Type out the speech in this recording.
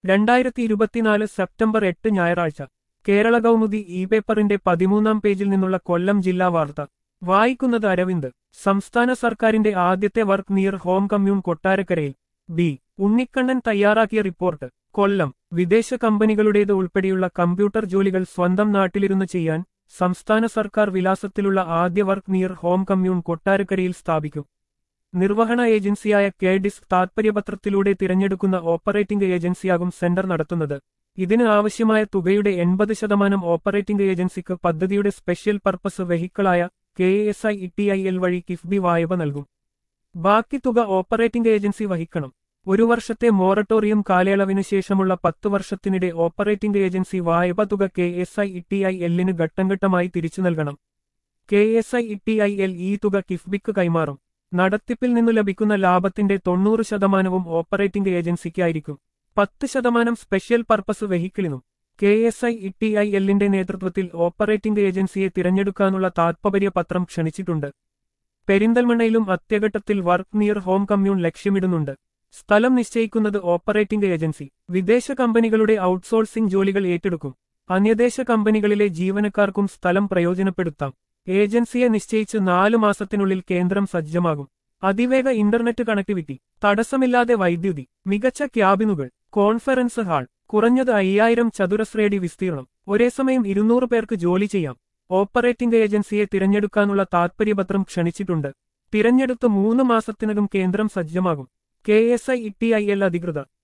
രണ്ടായിരത്തി ഇരുപത്തിനാല് സെപ്റ്റംബർ എട്ട് ഞായറാഴ്ച കേരള കൗമുദി ഇ പേപ്പറിന്റെ പതിമൂന്നാം പേജിൽ നിന്നുള്ള കൊല്ലം ജില്ലാ വാർത്ത വായിക്കുന്നത് അരവിന്ദ് സംസ്ഥാന സർക്കാരിന്റെ ആദ്യത്തെ വർക്ക് നിയർ ഹോം കമ്മ്യൂൺ കൊട്ടാരക്കരയിൽ ബി ഉണ്ണിക്കണ്ണൻ തയ്യാറാക്കിയ റിപ്പോർട്ട് കൊല്ലം വിദേശ കമ്പനികളുടേത് ഉൾപ്പെടെയുള്ള കമ്പ്യൂട്ടർ ജോലികൾ സ്വന്തം നാട്ടിലിരുന്ന് ചെയ്യാൻ സംസ്ഥാന സർക്കാർ വിലാസത്തിലുള്ള ആദ്യ വർക്ക് നിയർ ഹോം കമ്മ്യൂൺ കൊട്ടാരക്കരയിൽ സ്ഥാപിക്കും നിർവഹണ ഏജൻസിയായ കെ ഡിസ്ക് താത്പര്യപത്രത്തിലൂടെ തിരഞ്ഞെടുക്കുന്ന ഓപ്പറേറ്റിംഗ് ഏജൻസിയാകും സെന്റർ നടത്തുന്നത് ഇതിന് ആവശ്യമായ തുകയുടെ എൺപത് ശതമാനം ഓപ്പറേറ്റിംഗ് ഏജൻസിക്ക് പദ്ധതിയുടെ സ്പെഷ്യൽ പർപ്പസ് വെഹിക്കിളായ K S I E T I L വഴി കിഫ്ബി വായ്പ നൽകും ബാക്കി തുക ഓപ്പറേറ്റിംഗ് ഏജൻസി വഹിക്കണം ഒരു വർഷത്തെ മൊറട്ടോറിയം കാലയളവിന് ശേഷമുള്ള പത്ത് വർഷത്തിനിടെ ഓപ്പറേറ്റിംഗ് ഏജൻസി വായ്പ തുക K S I E T I എല്ലിന് ഘട്ടംഘട്ടമായി തിരിച്ചു നൽകണം K S I E T I L ഈ തുക കിഫ്ബിക്ക് കൈമാറും നടത്തിപ്പിൽ നിന്നു ലഭിക്കുന്ന ലാഭത്തിന്റെ തൊണ്ണൂറ് ശതമാനവും ഓപ്പറേറ്റിംഗ് ഏജൻസിക്കായിരിക്കും പത്ത് ശതമാനം സ്പെഷ്യൽ പർപ്പസ് വെഹിക്കിളിനും K S I E T I എല്ലിന്റെ നേതൃത്വത്തിൽ ഓപ്പറേറ്റിംഗ് ഏജൻസിയെ തിരഞ്ഞെടുക്കാനുള്ള താത്പര്യ പത്രം ക്ഷണിച്ചിട്ടുണ്ട് പെരിന്തൽമണ്ണയിലും അത്യഘട്ടത്തിൽ വർക്ക് നിയർ ഹോം കമ്മ്യൂൺ ലക്ഷ്യമിടുന്നുണ്ട് സ്ഥലം നിശ്ചയിക്കുന്നത് ഓപ്പറേറ്റിംഗ് ഏജൻസി വിദേശ കമ്പനികളുടെ ഔട്ട്സോഴ്സിംഗ് ജോലികൾ ഏറ്റെടുക്കും അന്യദേശ കമ്പനികളിലെ ജീവനക്കാർക്കും സ്ഥലം പ്രയോജനപ്പെടുത്താം ഏജൻസിയെ നിശ്ചയിച്ച് നാലു മാസത്തിനുള്ളിൽ കേന്ദ്രം സജ്ജമാകും അതിവേഗ ഇന്റർനെറ്റ് കണക്ടിവിറ്റി തടസ്സമില്ലാതെ വൈദ്യുതി മികച്ച ക്യാബിനുകൾ കോൺഫറൻസ് ഹാൾ കുറഞ്ഞത് അയ്യായിരം ചതുരശ്രയടി വിസ്തീർണം ഒരേ സമയം ഇരുന്നൂറ് പേർക്ക് ജോലി ചെയ്യാം ഓപ്പറേറ്റിംഗ് ഏജൻസിയെ തിരഞ്ഞെടുക്കാനുള്ള താത്പര്യപത്രം ക്ഷണിച്ചിട്ടുണ്ട് തിരഞ്ഞെടുത്ത് മൂന്ന് മാസത്തിനകം കേന്ദ്രം സജ്ജമാകും K S I E T I L അധികൃതർ